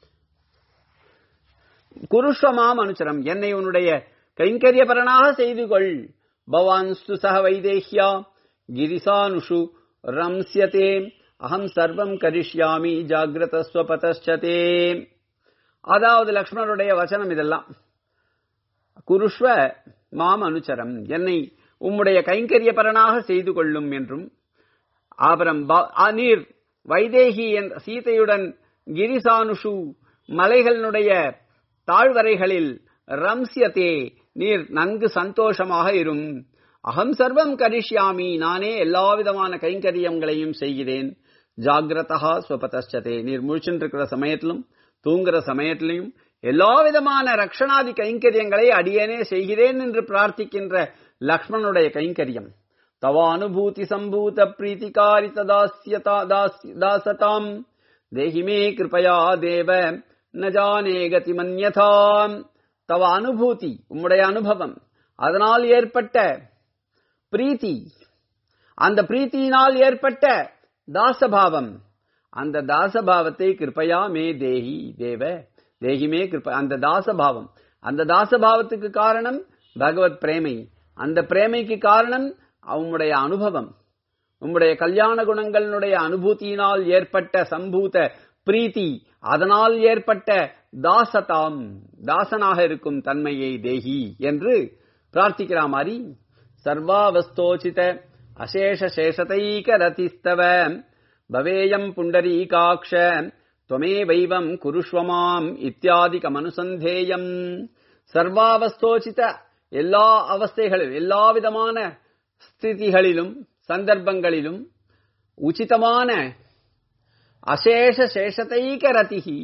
S1: குருஷ்வமாம் அனுச்சரம் என்னை உன்னுடைய கைங்கரியபரனாக செய்து கொள் பவான்ஸ்து சக வைதேஹ்யா கிரிசானுஷு ரம்சியதே அகம் சர்வம் கரிஷ்யாமி ஜாகிரத ஸ்வபதே அதாவது லக்ஷ்மணருடைய வச்சனம் இதெல்லாம் குருஷ்வ மாம் அனுச்சரம் என்னை உம்முடைய கைங்கரியபரனாக செய்து கொள்ளும் என்றும் அப்புறம் நீர் வைதேகி என்ற சீதையுடன் கிரிசானுஷு மலைகளினுடைய தாழ்வரைகளில் ரம்சியத்தே நீர் நன்கு சந்தோஷமாக இரும் அகம் சர்வம் கரிஷ்யாமி நானே எல்லா விதமான கைங்கரியங்களையும் செய்கிறேன் ஜாகிரதா ஸ்வபதே நீர் முழிச்சுட்டு இருக்கிற சமயத்திலும் தூங்குற சமயத்திலையும் எல்லா விதமான ரக்ஷணாதி கைங்கரியங்களை அடியேனே செய்கிறேன் என்று பிரார்த்திக்கின்ற லக்ஷ்மணனுடைய கைங்கரியம் தவ அனுபூதி சம்பூத பிரீத்திகாரி தாசதாம் தேஹிமே கிருபயா தேவ ந ஜானே கதி மன்யதாம் தவ அனுபூதி உம்முடைய அனுபவம் அதனால் ஏற்பட்ட பிரீத்தி அந்த பிரீத்தியினால் ஏற்பட்ட தாசபாவம் அந்த தாசபாவத்தை கிருப்பையா மே தேஹி தேவ தேகிமே கிருப்ப அந்த தாசபாவம் அந்த தாசபாவத்துக்கு காரணம் பகவத் பிரேமை அந்த பிரேமைக்கு காரணம் உம்முடைய அனுபவம் உம்முடைய கல்யாண குணங்களுடைய அனுபூதியினால் ஏற்பட்ட சம்பூத பிரீத்தி அதனால் ஏற்பட்ட தாசதாம் தாசனாக இருக்கும் தன்மையை தேகி என்று பிரார்த்திக்கிற மாதிரி சர்வாவஸ்தோச்சித அசேஷ சேஷதைக ரதிஸ்தவ பவேயம் புண்டரீகாட்ச துவமே வைவம் குருஷ்வமாம் இத்தியாதிகமனுசந்தேயம் சர்வாவஸ்தோச்சித எல்லா அவஸ்தைகளிலும் எல்லா விதமான ஸ்திதிகளிலும் சந்தர்ப்பங்களிலும் உச்சிதமான அசேஷ சேஷதைக ரதிகி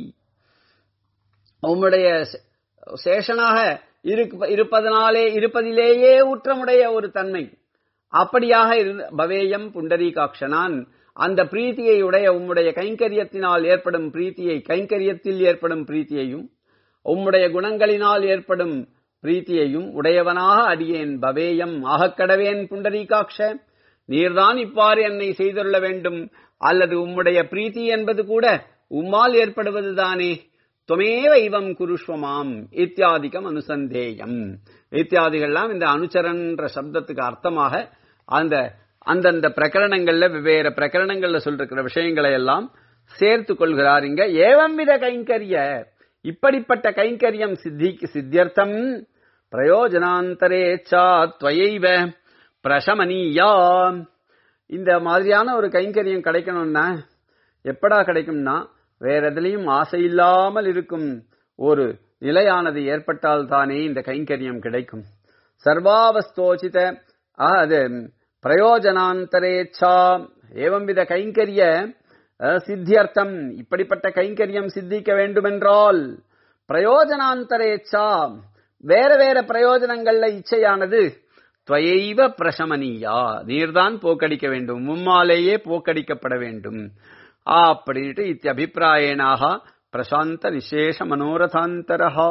S1: உம்முடைய சேஷனாக இருப்பதனாலே இருப்பதிலேயே ஊற்றமுடைய ஒரு தன்மை அப்படியாக இருந்த பவேயம் புண்டரீகாட்சனான் அந்த பிரீத்தியை உடைய உம்முடைய கைங்கரியத்தினால் ஏற்படும் பிரீத்தியை கைங்கரியத்தில் ஏற்படும் பிரீத்தியையும் உம்முடைய குணங்களினால் ஏற்படும் பிரீத்தியையும் உடையவனாக அடியேன் பவேயம் ஆகக்கடவேன் புண்டரீகாட்ச நீர்தான் இவ்வாறு என்னை செய்துள்ள வேண்டும் அல்லது உம்முடைய பிரீத்தி என்பது கூட உம்மால் ஏற்படுவதுதானே துவமேவ இவம் குருஷ்வமாம் இத்தியாதிகம் அனுசந்தேயம் இத்தியாதிகள்லாம் இந்த அனுச்சரன்ற சப்தத்துக்கு அர்த்தமாக அந்த அந்தந்த பிரகரணங்கள்ல வெவ்வேறு பிரகரணங்கள்ல சொல்லிருக்கிற விஷயங்களை எல்லாம் சேர்த்து கொள்கிறார் இங்க ஏவம் வித கைங்கரிய இப்படிப்பட்ட கைங்கரியம் சித்திக்கு சித்தியர்த்தம் பிரயோஜனாந்தரேச்சா துவயைவ பிரசமனியா இந்த மாதிரியான ஒரு கைங்கரியம் கிடைக்கணும்னா எப்படா கிடைக்கும்னா வேற எதுலயும் ஆசை இல்லாமல் இருக்கும் ஒரு நிலையானது ஏற்பட்டால் தானே இந்த கைங்கரியம் கிடைக்கும் சர்வாவஸ்தோச்சித அது பிரயோஜனாந்தரேச்சா ஏவம் வித கைங்கரிய அஹ், சித்தியர்த்தம் இப்படிப்பட்ட கைங்கரியம் சித்திக்க வேண்டுமென்றால் பிரயோஜனாந்தரேச்சா வேற வேற பிரயோஜனங்கள்ல இச்சையானது துவயைவ பிரசமனியா நீர்தான் போக்கடிக்க வேண்டும் மும்மாலேயே போக்கடிக்கப்பட வேண்டும் அப்படின்ட்டு இத்தியபிப்பிராயணாக பிரசாந்த நிசேஷ மனோரதாந்தரஹா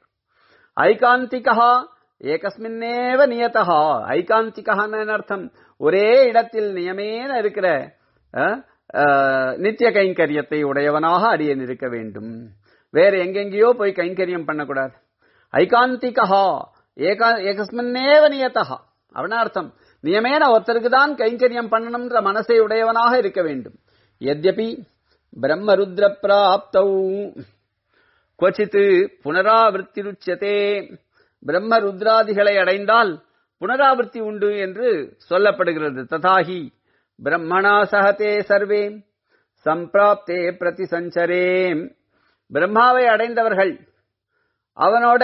S1: ஐகாந்திகா ஏகஸ்மின்னேவ நியதா ஐகாந்திகான்னு அர்த்தம் ஒரே இடத்தில் நியமேன இருக்கிற அஹ், அஹ், நித்திய கைங்கரியத்தை உடையவனாக அடியேன் இருக்க வேண்டும் வேற எங்கெங்கேயோ போய் கைங்கரியம் பண்ணக்கூடாது ஐகாந்திகா ஏகா ஏகஸ்மின்னேவ நியதா அவன அர்த்தம் நியமேன ஒருத்தருக்கு தான் கைங்கரியம் பண்ணணும்ன்ற மனசை உடையவனாக இருக்க வேண்டும் எத்யபி பிரம்மருத்ர பிராப்தௌ கொச்சித்து புனராவிருத்திருச்சதே பிரம்ம ருத்ராதிகளை அடைந்தால் புனராவிருத்தி உண்டு என்று சொல்லப்படுகிறது ததாகி பிரம்மணா சகதே சர்வே சம்பிராப்தே பிரதிசஞ்சரே பிரம்மாவை அடைந்தவர்கள் அவனோட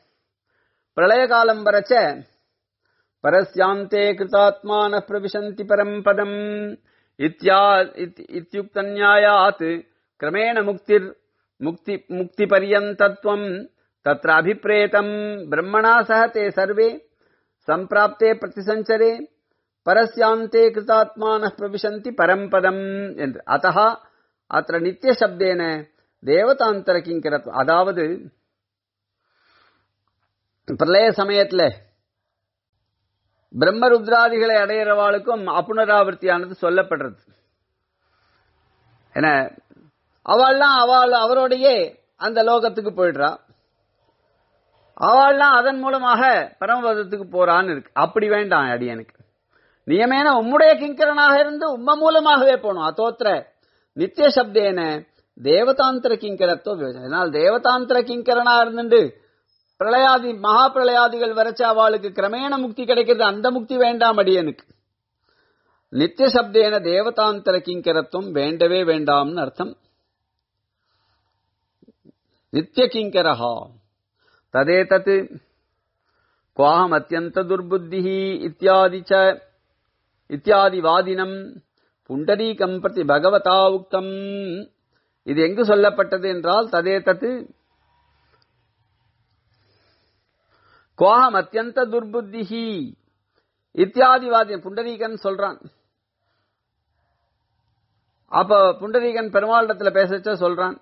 S1: பிரளய காலம் வரச்ச பரஸ்யாந்தே கிருதாத்மான பிரவிசந்தி பரம் பதம் இத்யா இத்- இத்யுக்த நியாயாத் கிரமேண முக்திர் முக்தி முக்தி பரியந்தத்வம் தத்ர அபிப்ரேதம் பிரம்மணா சக தே சர்வே சம்பிராப்தே பிரதிசஞ்சரே பரஸ்யாந்தே கிருதாத்மான பிரவிசந்தி பரம்பதம் என்று அத்தः அത്ര நித்திய சப்தேன தேவதாந்தர கிங்கரத்வம் அதாவது பிரளய சமயத்துல பிரம்மருத்ராதிகளை அடையிறவாளுக்கும் அப்புனராவர்த்தியானது சொல்லப்படுறது என அவள்லாம் அவள் அவரோடையே அந்த லோகத்துக்கு போயிடுறா அவள்லாம் அதன் மூலமாக பரமபதத்துக்கு போறான்னு இருக்கு அப்படி வேண்டாம் அடியனுக்கு நியமேன உம்முடைய கிங்கரனாக இருந்து உம்ம மூலமாகவே போகணும் அத்தோத்திர நித்திய சப்தேன தேவதாந்திர கிங்கரத்துவ விவசாயம் அதனால் தேவதாந்திர கிங்கரனா இருந்துட்டு பிரளயாதி மகா பிரளயாதிகள் வரைச்ச அவளுக்கு கிரமேண முக்தி கிடைக்கிறது அந்த முக்தி வேண்டாம் அடியனுக்கு நித்திய சப்தேன தேவதாந்தர கிங்கரத்துவம் வேண்டவே வேண்டாம்னு அர்த்தம் நித்திய கிங்கரஹா ததேதத் குவாஹம் அத்தியந்த துர்புத்தி இத்தியாதி ச இத்தியாதி வாதினம் புண்டரீகம் பிரதி பகவதா உக்தம் இது எங்கு சொல்லப்பட்டது என்றால் ததேதத் கோஹம் அத்தியந்த துர்புத்திஹி இத்தியாதிவாதி புண்டரீகன் சொல்றான் அப்ப புண்டரீகன் பெருமாளிடத்துல பேசச்ச சொல்றான்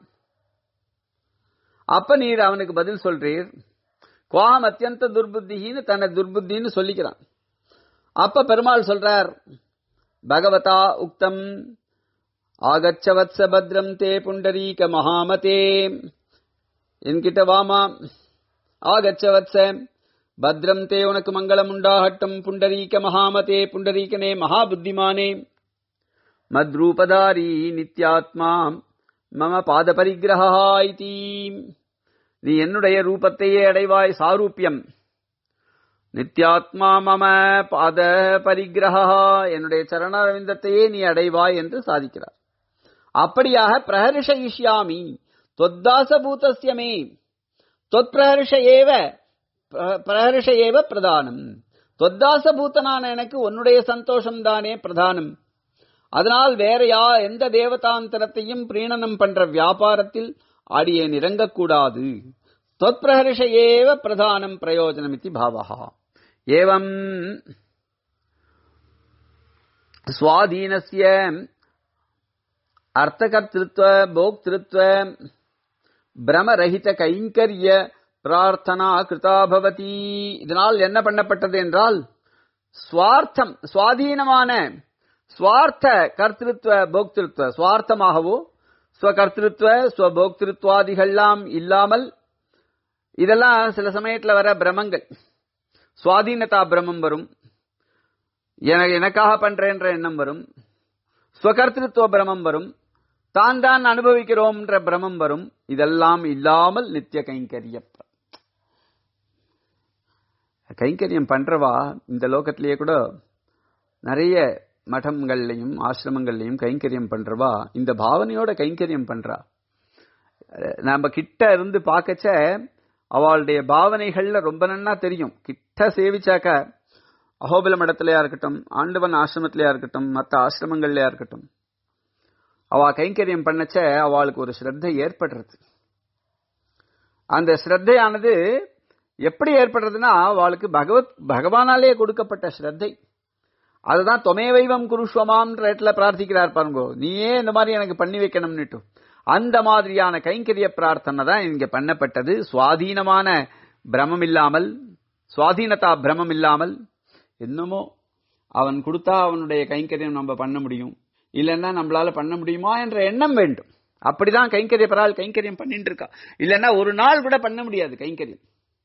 S1: அப்ப நீர் அவனுக்கு பதில் சொல்றீர் கோஹம் அத்தியந்த துர்புத்தின்னு தன்னை துர்புத்தின்னு சொல்லிக்கிறான் அப்ப பெருமாள் சொல்றார் பகவதா உக்தம் ஆகச்ச வத்ச பத்ரம் தே புண்டரீக மகாமதே என்கிட்ட வாமா ஆகச்ச வத்ச பத்ரம் தே உனக்கு மங்களம் உண்டாகட்டும் புண்டரீக மகாமதே புண்டரீகனே மகாபுத்திமானே மத்ரூபதாரி நித்யாத்மா மம பாத பரிகிரகா இதி நீ என்னுடைய ரூபத்தையே அடைவாய் சாரூபியம் நித்யாத்மா மம பாத பரிகிரகா என்னுடைய சரணரவிந்தத்தையே நீ அடைவாய் என்று சாதிக்கிறார் அப்படியாக பிரஹர்ஷயிஷ்யாமி தொத்தாசபூதஸ்ய மே தொத்பிரஹர்ஷ ஏவ பிரஹர்ஷ ஏவ பிரதானம் தொத்தாசபூதனான எனக்கு உன்னுடைய சந்தோஷம் தானே பிரதானம் அதனால் வேற யா எந்த தேவதாந்தரத்தையும் பிரீணனம் பண்ற வியாபாரத்தில் அடியேன் இறங்கக்கூடாது தொத்பிரஹர்ஷ ஏவ பிரதானம் பிரயோஜனம் இது பாவகா ஏவம் சுவாதீனஸ்ய அர்த்தகர்த்திருத்வ போக்திருத்வ பிரமரஹித கைங்கரிய பிரார்த்தனா கிருதா பவதி இதனால் என்ன பண்ணப்பட்டது என்றால் சுவார்த்தம் சுவாதீனமான சுவார்த்த கர்த்திருத்வ போக்திருத்வ சுவார்த்தமாகவோ ஸ்வகர்த்திருத்வ ஸ்வபோக்திருத்வாதிகள்லாம் இல்லாமல் இதெல்லாம் சில சமயத்துல வர பிரமங்கள் சுவாதீனதா பிரமம் வரும் எனக்கு எனக்காக பண்றேன்ற எண்ணம் வரும் ஸ்வகர்த்திருத்துவ பிரமம் வரும் தான் தான் அனுபவிக்கிறோம்ன்ற பிரமம் வரும் இதெல்லாம் இல்லாமல் நித்திய கைங்கரியம் கைங்கரியம் பண்றவா இந்த லோகத்திலேயே கூட நிறைய மடங்கள்லையும் ஆசிரமங்கள்லையும் கைங்கரியம் பண்றவா இந்த பாவனையோட கைங்கரியம் பண்றா நாம கிட்ட இருந்து பார்க்கச்ச அவளுடைய பாவனைகள்ல ரொம்ப நன்னா தெரியும் கிட்ட சேவிச்சாக்க அகோபல மடத்திலயா இருக்கட்டும் ஆண்டவன் ஆசிரமத்திலயா இருக்கட்டும் மற்ற ஆசிரமங்கள்லயா இருக்கட்டும் அவ கைங்கரியம் பண்ணச்ச அவளுக்கு ஒரு ஸ்ரத்தை ஏற்படுறது அந்த ஸ்ரத்தையானது எப்படி ஏற்படுறதுன்னா அவளுக்கு பகவத் பகவானாலே கொடுக்கப்பட்ட ஸ்ரத்தை அதுதான் தொமேவைவம் குருஷ்வமான்ற இடத்துல பிரார்த்திக்கிறார் பாருங்கோ நீயே இந்த மாதிரி எனக்கு பண்ணி வைக்கணும்னுட்டு அந்த மாதிரியான கைங்கரிய பிரார்த்தனை தான் இங்க பண்ணப்பட்டது சுவாதீனமான பிரமம் இல்லாமல் சுவாதீனதா பிரமம் இல்லாமல் என்னமோ அவன் கொடுத்தா அவனுடைய கைங்கரியம் நம்ம பண்ண முடியும் இல்லைன்னா நம்மளால பண்ண முடியுமா என்ற எண்ணம் வேண்டும் அப்படிதான் கைங்கரிய பரால் கைங்கரியம் பண்ணிட்டு இருக்கா இல்லைன்னா ஒரு நாள் கூட பண்ண முடியாது கைங்கரியம்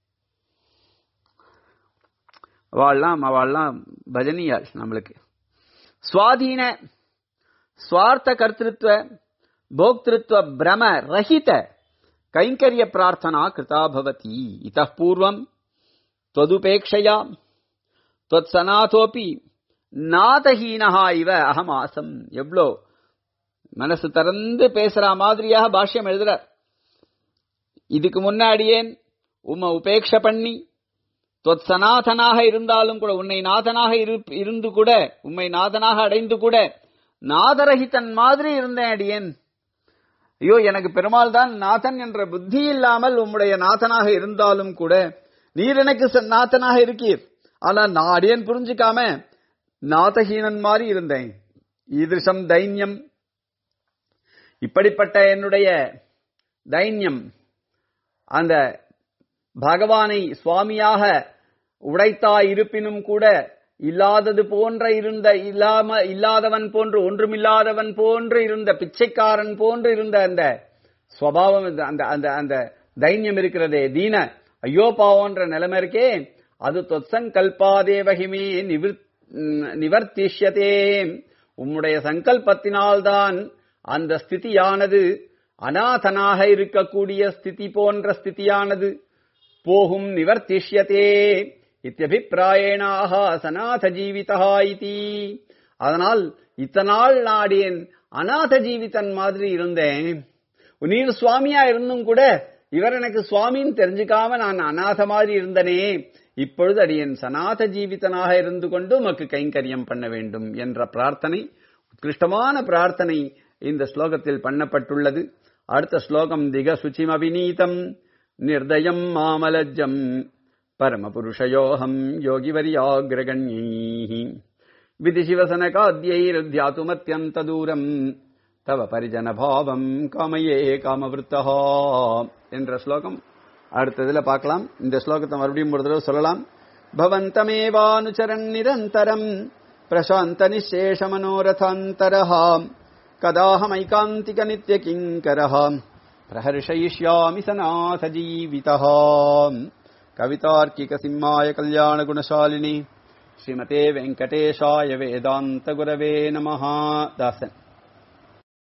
S1: அவள்லாம் அவள்லாம் பஜனியாள் நம்மளுக்கு சுவாதீன சுவார்த்த கர்த்திருவ போக்திருத்வ பிரம ரஹித கைங்கரிய பிரார்த்தனா கிருதா பவதி இத பூர்வம் त्वदुपेक्षया त्वत्सनाथोपि நாதஹீனஹா இவ அகம் ஆசம் எவ்வளோ மனசு திறந்து பேசுற மாதிரியாக பாஷ்யம் எழுதுறார் இதுக்கு முன்னாடியே உம்மை உபேட்ச பண்ணி தொத் சனாதனாக இருந்தாலும் கூட உன்னை நாதனாக இருந்து கூட உம்மை நாதனாக அடைந்து கூட நாதரகிதன் மாதிரி இருந்தேன் அடியேன் ஐயோ எனக்கு பெருமாள் தான் நாதன் என்ற புத்தி இல்லாமல் உம்முடைய நாதனாக இருந்தாலும் கூட நீர் எனக்கு நாதனாக இருக்கீர் ஆனா நான் அடியேன் புரிஞ்சுக்காம நாதஹீனன் மாதிரி இருந்தேன் ஈதிருஷம் தைன்யம் இப்படிப்பட்ட என்னுடைய தைன்யம் அந்த பகவானை சுவாமியாக உடைத்தா இருப்பினும் கூட இல்லாதது போன்ற இருந்த இல்லாம இல்லாதவன் போன்று ஒன்றுமில்லாதவன் போன்று இருந்த பிச்சைக்காரன் போன்று இருந்த அந்த சுவாவம் அந்த அந்த அந்த தைன்யம் இருக்கிறதே தீன ஐயோ பாவோன்ற நிலைமை இருக்கே அது தொத்சங்கல்பாதேவகிமே நிவிர் நிவர்த்திஷ்யதே உம்முடைய சங்கல்பத்தினால்தான் அந்த ஸ்திதியானது அநாதனாக இருக்கக்கூடிய ஸ்திதி போன்ற ஸ்திதியானது போகும் நிவர்த்திஷ்யதே இத்தியபிப்பிராயணாக சநாத ஜீவிதா இதி அதனால் இத்தனாள் நாடியேன் அநாத ஜீவிதன் மாதிரி இருந்தேன் நீர் சுவாமியா இருந்தும் கூட இவர் எனக்கு சுவாமின்னு தெரிஞ்சுக்காம நான் அநாத மாதிரி இருந்தனே இப்பொழுது அடியன் சனாத ஜீவிதனாக இருந்து கொண்டு உமக்கு கைங்கரியம் பண்ண வேண்டும் என்ற பிரார்த்தனை உத்கிருஷ்டமான பிரார்த்தனை இந்த ஸ்லோகத்தில் பண்ணப்பட்டுள்ளது அடுத்த ஸ்லோகம் திக சுச்சிம் அபிநீதம் நிர்தயம் மாமலஜம் பரமபுருஷயோகம் யோகிவரியாகிரகண்யை விதிசிவசனகாத்யைர்த்தியாத்துமத்யந்த தவ பரிஜன பாவம் காமையே காமவிருத்தா என்ற ஸ்லோகம் அடுத்ததுல பார்க்கலாம் இந்த ஸ்லோகத்தை மறுபடியும் ஒரு தடவை சொல்லலாம் பவந்தமேவானுச்சரன் நிரந்தரம் பிரசாந்த நிசேஷ மனோரதாந்தரஹாம் கதாஹமைகாந்திக நித்ய கிங்கரஹாம் பிரஹர்ஷயிஷ்யாமி சநாத ஜீவிதஹாம் கவிதார்க்கிக சிம்மாய கல்யாண குணசாலினி ஸ்ரீமதே வெங்கடேஷாய வேதாந்த குரவே நமஹா தாசன்